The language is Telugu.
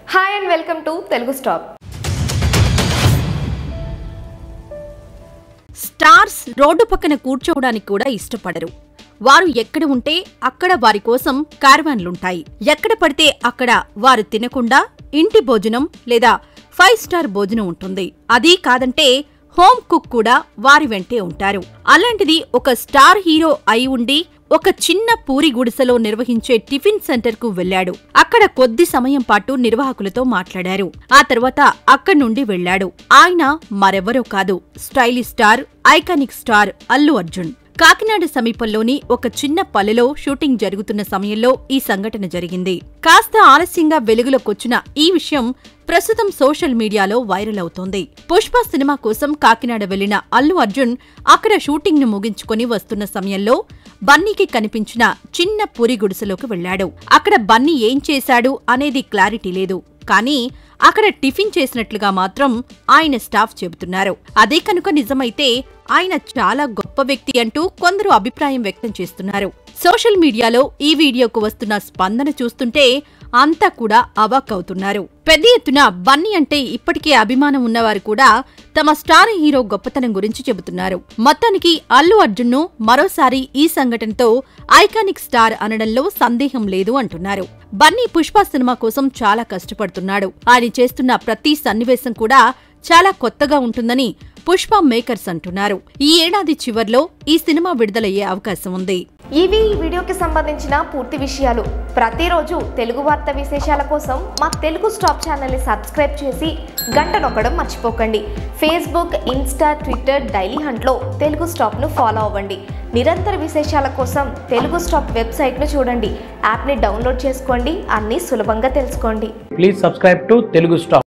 hi and welcome to Telugu stop stars road పక్కన కూర్చోవడానికి కూడా ఇష్టపడరు వారు ఎక్కడ ఉంటే అక్కడ వారి కోసం కారవాన్లుంటాయి ఎక్కడ పడితే అక్కడ వారు తినకుండా ఇంటి భోజనం లేదా ఫైవ్ స్టార్ భోజనం ఉంటుంది అదీ కాదంటే హోమ్ కుక్ కూడా వారి వెంటే ఉంటారు అలాంటిది ఒక స్టార్ హీరో అయి ఉండి ఒక చిన్న పూరి గుడిసెలో నిర్వహించే టిఫిన్ సెంటర్ కు వెళ్లాడు అక్కడ కొద్ది సమయం పాటు నిర్వాహకులతో మాట్లాడారు ఆ తర్వాత అక్కడి నుండి వెళ్లాడు ఆయన మరెవరో కాదు stylish star iconic star Allu Arjun Kakinada సమీపంలోని ఒక చిన్న పల్లెలో షూటింగ్ జరుగుతున్న సమయంలో ఈ సంఘటన జరిగింది కాస్త ఆలస్యంగా వెలుగులోకొచ్చిన ఈ విషయం ప్రస్తుతం సోషల్ మీడియాలో వైరల్ అవుతోంది పుష్ప సినిమా కోసం కాకినాడ వెళ్లిన అల్లు అర్జున్ అక్కడ షూటింగ్ ను ముగించుకొని వస్తున్న సమయంలో బన్నీకి కనిపించిన చిన్న పూరి గుడిసెలోకి వెళ్లాడు అక్కడ బన్నీ ఏం చేశాడు అనేది క్లారిటీ లేదు కానీ అక్కడ టిఫిన్ చేసినట్లుగా మాత్రం ఆయన స్టాఫ్ చెబుతున్నారు అదే కనుక నిజమైతే ఆయన చాలా గొప్ప వ్యక్తి అంటూ కొందరు అభిప్రాయం వ్యక్తం చేస్తున్నారు సోషల్ మీడియాలో ఈ వీడియోకు వస్తున్న స్పందన చూస్తుంటే అంతా కూడా అవాక్ అవుతున్నారు పెద్ద ఎత్తున బన్నీ అంటే ఇప్పటికే అభిమానం ఉన్నవారు కూడా తమ స్టార్ హీరో గొప్పతనం గురించి చెబుతున్నారు మొత్తానికి అల్లు అర్జున్ను మరోసారి ఈ సంఘటనతో ఐకానిక్ స్టార్ అనడంలో సందేహం లేదు అంటున్నారు బన్నీ పుష్ప సినిమా కోసం చాలా కష్టపడుతున్నాడు ఆయన చేస్తున్న ప్రతి సన్నివేశం కూడా చాలా కొత్తగా ఉంటుందని పుష్ప మేకర్స్ అంటున్నారు ఈ ఏడాది చివర్లో ఈ సినిమా విడుదలయ్యే అవకాశం ఉంది ఇవి ఈ వీడియోకి సంబంధించిన పూర్తి విషయాలు ప్రతిరోజు తెలుగు వార్త విశేషాల కోసం మా తెలుగు స్టాప్ ఛానల్ని సబ్స్క్రైబ్ చేసి గంట నొక్కడం మర్చిపోకండి ఫేస్బుక్ ఇన్స్టా ట్విట్టర్ డైలీ హంట్లో తెలుగు స్టాప్ను ఫాలో అవ్వండి నిరంతర విశేషాల కోసం తెలుగు స్టాప్ వెబ్సైట్ను చూడండి యాప్ని డౌన్లోడ్ చేసుకోండి అన్నీ సులభంగా తెలుసుకోండి please subscribe to Telugu stop